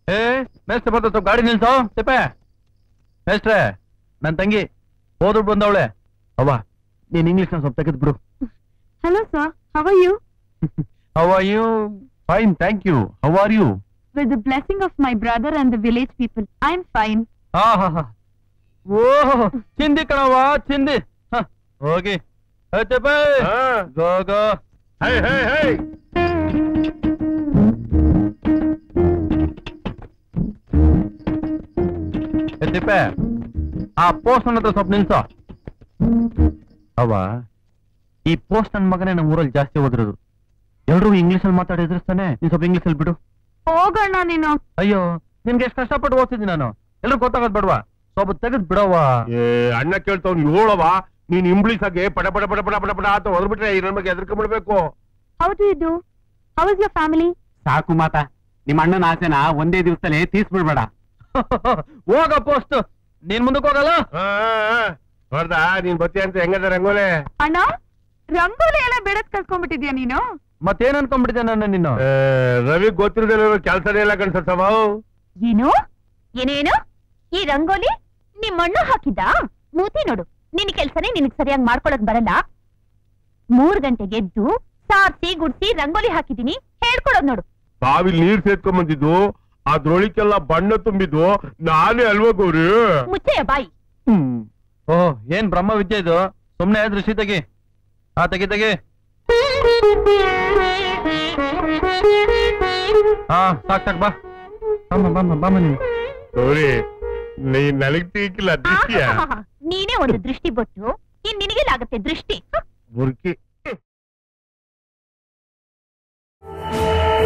ಏ ಮೇಸ್ಟ್ರೆ ಬರ್ತ ಸ್ವಲ್ಪ ಗಾಡಿ ನಿಲ್ಸೋ ತಿಪ್ಪೆ ಮೇಸ್ಟ್ರೆ ನನ್ ತಂಗಿ ಹೋದ್ರು ಬಂದವಳೆ ಅವ್ವ ನೀನ್ ಇಂಗ್ಲಿಷ್ ನ ಸ್ವಲ್ಪ ತೆಗೆದ್ ಬಿಡು Hello, sir. How are you? How are you fine thank you how are you With the blessing of my brother and the village people, I'm fine. ಹಾ ಹಾ ಹಾ ಓಹ್ ಚಿಂದಿ ಕಣವ್ವ ಚಿಂದಿ ಹ, ಹೋಗಿ ಏ, ತಿಪ್ಪೆ ಗೋ ಗೋ ಹೈ ಹೈ ಹೈ ಏ, ತಿಪ್ಪೆ ಆ ಪೋಸ್ಟ್ ನನ್ನ ಹತ್ರ ಸ್ವಲ್ಪ ನಿಲ್ಸೋ ಅವ್ವ ಈ ಪೋಸ್ಟ್ ನನ್ ಮಗನೇ ನಮ್ಮ ಊರಲ್ಲಿ ಜಾಸ್ತಿ ಓದಿರೋದು ಎಲ್ರು ಇಂಗ್ಲಿಷ್ ಅಲ್ಲಿ ಮಾತಾಡಿ ಎದುರಿಸ್ತಾನೆ ನೀನ್ ಸ್ವಲ್ಪ ಇಂಗ್ಲಿಷ್ ಅಲ್ಲಿ ಬಿಡು ಹೋಗೋಣ ನೀನು ಅಯ್ಯೋ ನಿನ್ಗೆ ಎಷ್ಟು ಕಷ್ಟಪಟ್ಟು ಓದ್ತಿದ್ದೀನಿ ನಾನು ಎಲ್ರು ಗೊತ್ತಾಗೋದ್ ಬೇಡವಾ ಸ್ವಲ್ಪ ತೆಗೆದ್ ಬಿಡವ್ವ ಏ ಅಣ್ಣ ಕೇಳ್ತಾವ್ ಹೇಳವ ನೀನ್ ಇಂಬ್ಲಿಸ್ ಆಗಿ ಪಡ ಪಡ ಪಡ ಪಡ ಪಡ ಪಡ ಅಂತ ಹೊರಬಿಟ್ರೆ ಈ ನಮಗೆ ಎದ್ರಕೊಂಡ್ಬಿಡ್ಬೇಕು How do you do? How is your family? ಸಾಕು ಮಾತಾ ನಿಮ್ಮ ಅಣ್ಣನ ಆಸೆನ ಒಂದೇ ದಿವಸದಲ್ಲಿ ತೀರ್ಸ್ಬಿಡ್ಬೇಡ ಹೋಗ ಪೋಸ್ಟ್ ನೀನ್ ಮುಂದಕ್ಕೆ ಹೋಗಲ್ಲ ಹೊರ್ದ ನೀನ್ ಬತ್ತಿ ಅಂತ ಹೆಂಗದ ರಂಗೋಲೆ ಅಣ್ಣ ರಂಗೋಲಿ ಎಲ್ಲ ಬಿಡದ್ ಕಲ್ತ್ಕೊಂಡ್ಬಿಟ್ಟಿದ್ಯಾ ನೀನು ಮತ್ತೇನ್ ಅನ್ಕೊಂಡ್ಬಿಟ್ಟಿದ್ದೆ ನನ್ನ ನೀನು ಆ, ರವಿ ಗೊತ್ತಿರದಿಲ್ಲ ಕೆಲ್ಸನೇ ಇಲ್ಲ ಕಣ್ಸತ್ತವ ಏನು ಏನೇನು ಈ ರಂಗೋಲಿ ನಿಮ್ ಮಣ್ಣು ಹಾಕಿದ್ದ ಮೂತಿ ನೋಡು ನಿನ್ ಕೆಲ್ಸನೇ ನಿನಗ್ ಸರಿಯಾಗಿ ಮಾಡ್ಕೊಳಕ್ ಬರಲ್ಲ ಮೂರ್ ಗಂಟೆಗೆ ಎದ್ದು ಸಾರ್ಸಿ ಗುಡ್ಸಿ ರಂಗೋಲಿ ಹಾಕಿದೀನಿ ಹೇಳ್ಕೊಡೋದ್ ನೋಡು ಬಾವಿಲ್ ನೀರ್ ಸೇರ್ಕೊಂಡ್ ಬಂದಿದ್ದು ಅದ್ರೊಳಿಗೆಲ್ಲ ಬಣ್ಣ ತುಂಬಿದ್ದು ನಾನೇ ಅಲ್ವಾ ಗೌರಿ ಮುಚ್ಚೆಯ ಬಾಯಿ ಓಹ್ ಏನ್ ಬ್ರಹ್ಮ ವಿದ್ಯೆ ಇದು ಸುಮ್ನೆ ದೃಷ್ಟಿ ತೆಗಿ ಹಾ ತೆಗಿ ತೆಗಿ ಹಾ ಸಾಕ್ ಸಾಕ್ ಬಾ ಬಮ್ಮ ಬಮ್ಮ ಬಮ್ಮ ನೀನು ಗೌರಿ ನೀನ್ ನನಗ್ ತೀಕಿಲ್ಲ ದೃಷ್ಟಿಯ ಆಹಾಹಾಹಾ. ನೀನೇ ಒಂದು ದೃಷ್ಟಿ ಬೊಟ್ಟು ಇನ್ ನಿನಗೆಲ್ಲಾಗತ್ತೆ ದೃಷ್ಟಿ ಹ. ಮುರ್ಕಿ